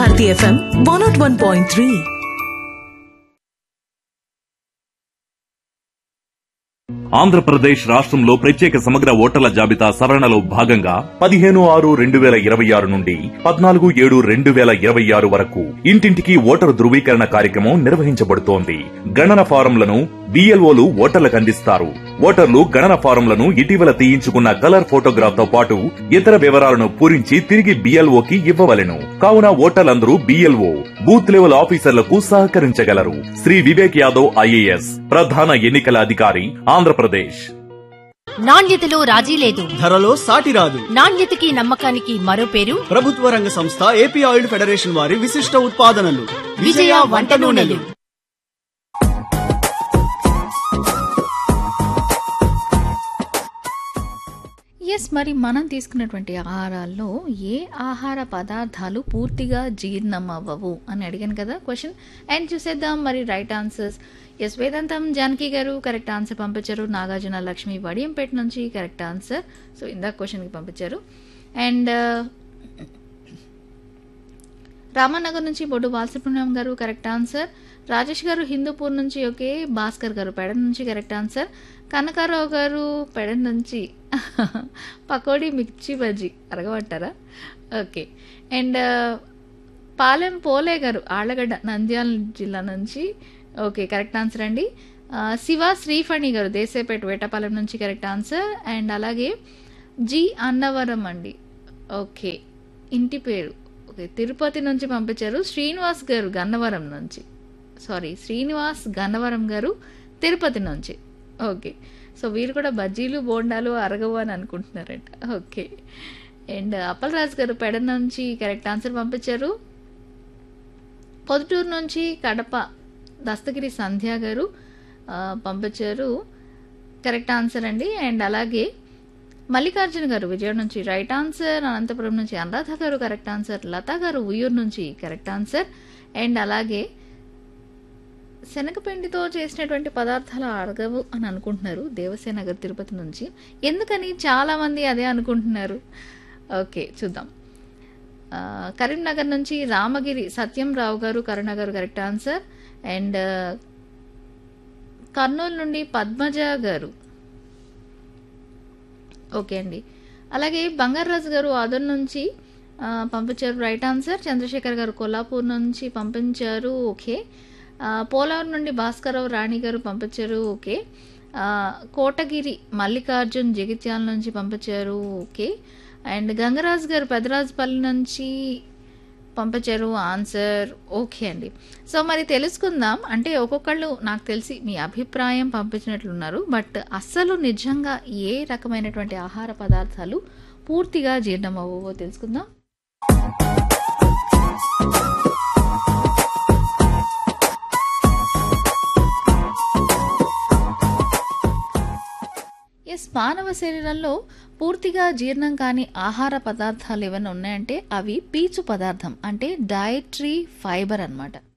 Bharati FM one nought one point three Andhra Pradesh రాష్ట్రంలో ప్రత్యేక సమగ్ర ఓటర్ల జాబితా సవరణలో భాగంగా పదిహేను ఆరు రెండు వేల ఇరవై ఆరు నుండి పద్నాలుగు ఏడు రెండు వేల ఇరవై ఆరు వరకు ఇంటింటికి ఓటరు ధృవీకరణ కార్యక్రమం నిర్వహించబడుతోంది గణన ఫారంలను బిఎల్ఓలు ఓటర్లకు అందిస్తారు ఓటర్లు గణన ఫారంలను ఇటీవల తీయించుకున్న కలర్ ఫోటోగ్రాఫ్ తో పాటు ఇతర వివరాలను పూరించి తిరిగి బిఎల్ఓకి ఇవ్వవలెను కావున ఓటర్లందరూ బిఎల్ఓ బూత్ లెవెల్ ఆఫీసర్లకు సహకరించగలరు శ్రీ వివేక్ యాదవ్ ఐఏఎస్ ప్రధాన ఎన్నికల అధికారి ఆంధ్రప్రదేశ్ నాణ్యతలో రాజీ లేదు ధరలో సాటి రాదు నాణ్యతకి నమ్మకానికి మరో పేరు ప్రభుత్వ రంగ సంస్థ ఏపీ ఆయిల్ ఫెడరేషన్ వారి విశిష్ట ఉత్పాదనలు విజయ వంట నూనెలు ఎస్ మరి మనం తీసుకున్నటువంటి ఆహారాల్లో ఏ ఆహార పదార్థాలు పూర్తిగా జీర్ణం అవ్వవు అని అడిగాను కదా క్వశ్చన్ అండ్ చూసేద్దాం మరి రైట్ ఆన్సర్స్ ఎస్ వేదాంతం జానకి గారు కరెక్ట్ ఆన్సర్ పంపించారు నాగార్జున లక్ష్మి వడియంపేట నుంచి కరెక్ట్ ఆన్సర్ సో ఇందాక క్వశ్చన్కి పంపించారు అండ్ రామానగర్ నుంచి బొడ్డు బాలసుబ్రహ్మణ్యం గారు కరెక్ట్ ఆన్సర్ రాజేష్ గారు హిందూపూర్ నుంచి ఓకే భాస్కర్ గారు పెడ నుంచి కరెక్ట్ ఆన్సర్ కనకారావు గారు పెడ నుంచి పకోడీ మిర్చి బజ్జీ అరగబట్టారా ఓకే అండ్ పాలెం పోలే గారు ఆళ్ళగడ్డ నంద్యాల జిల్లా నుంచి ఓకే కరెక్ట్ ఆన్సర్ అండి ఆ, శివ శ్రీఫణి గారు దేశేపేట వేటపాలెం నుంచి కరెక్ట్ ఆన్సర్ అండ్ అలాగే జి అన్నవరం అండి ఓకే ఇంటి పేరు ఓకే తిరుపతి నుంచి పంపించారు శ్రీనివాస్ గారు గన్నవరం నుంచి సారీ శ్రీనివాస్ గన్నవరం గారు తిరుపతి నుంచి ఓకే సో వీరు కూడా బజ్జీలు బోండాలు అరగవు అని అనుకుంటున్నారట ఓకే అండ్ అప్పలరాజు గారు పెడ నుంచి కరెక్ట్ ఆన్సర్ పంపించారు పొద్దుటూరు నుంచి కడప దస్తగిరి సంధ్య గారు ఆ, పంపించారు కరెక్ట్ ఆన్సర్ అండి అండ్ అలాగే మల్లికార్జున గారు విజయవాడ నుంచి రైట్ ఆన్సర్ అనంతపురం నుంచి అనురాధ గారు కరెక్ట్ ఆన్సర్ లతా గారు ఉయ్యూరు నుంచి కరెక్ట్ ఆన్సర్ అండ్ అలాగే శనగపిండితో చేసినటువంటి పదార్థాలు అడగవు అని అనుకుంటున్నారు దేవసేన గారు తిరుపతి నుంచి ఎందుకని చాలామంది అదే అనుకుంటున్నారు ఓకే చూద్దాం ఆ, కరీంనగర్ నుంచి రామగిరి సత్యం రావు గారు కరుణాగారు కరెక్ట్ ఆన్సర్ అండ్ కర్నూలు నుండి పద్మజ గారు ఓకే అండి అలాగే బంగారాజు గారు ఆదర్ నుంచి ఆ, పంపించారు రైట్ ఆన్సర్ చంద్రశేఖర్ గారు కొల్లాపూర్ నుంచి పంపించారు ఓకే ఆ, పోలవరం నుండి భాస్కరరావు రాణి గారు పంపించారు ఓకే ఆ, కోటగిరి మల్లికార్జున్ జగిత్యాల నుంచి పంపించారు ఓకే అండ్ గంగరాజు గారు పెదరాజుపల్లి నుంచి పంపించారు ఆన్సర్ ఓకే అండి సో మరి తెలుసుకుందాం అంటే ఒక్కొక్కళ్ళు నాకు తెలిసి మీ అభిప్రాయం పంపించినట్లున్నారు బట్ అస్సలు నిజంగా ఏ రకమైనటువంటి ఆహార పదార్థాలు పూర్తిగా జీర్ణం అవ్వవో తెలుసుకుందాం ఎస్ మానవ శరీరంలో పూర్తిగా జీర్ణం కాని ఆహార పదార్థాలు ఏమైనా ఉన్నాయంటే అవి పీచు పదార్థం అంటే డయటరీ ఫైబర్ అన్నమాట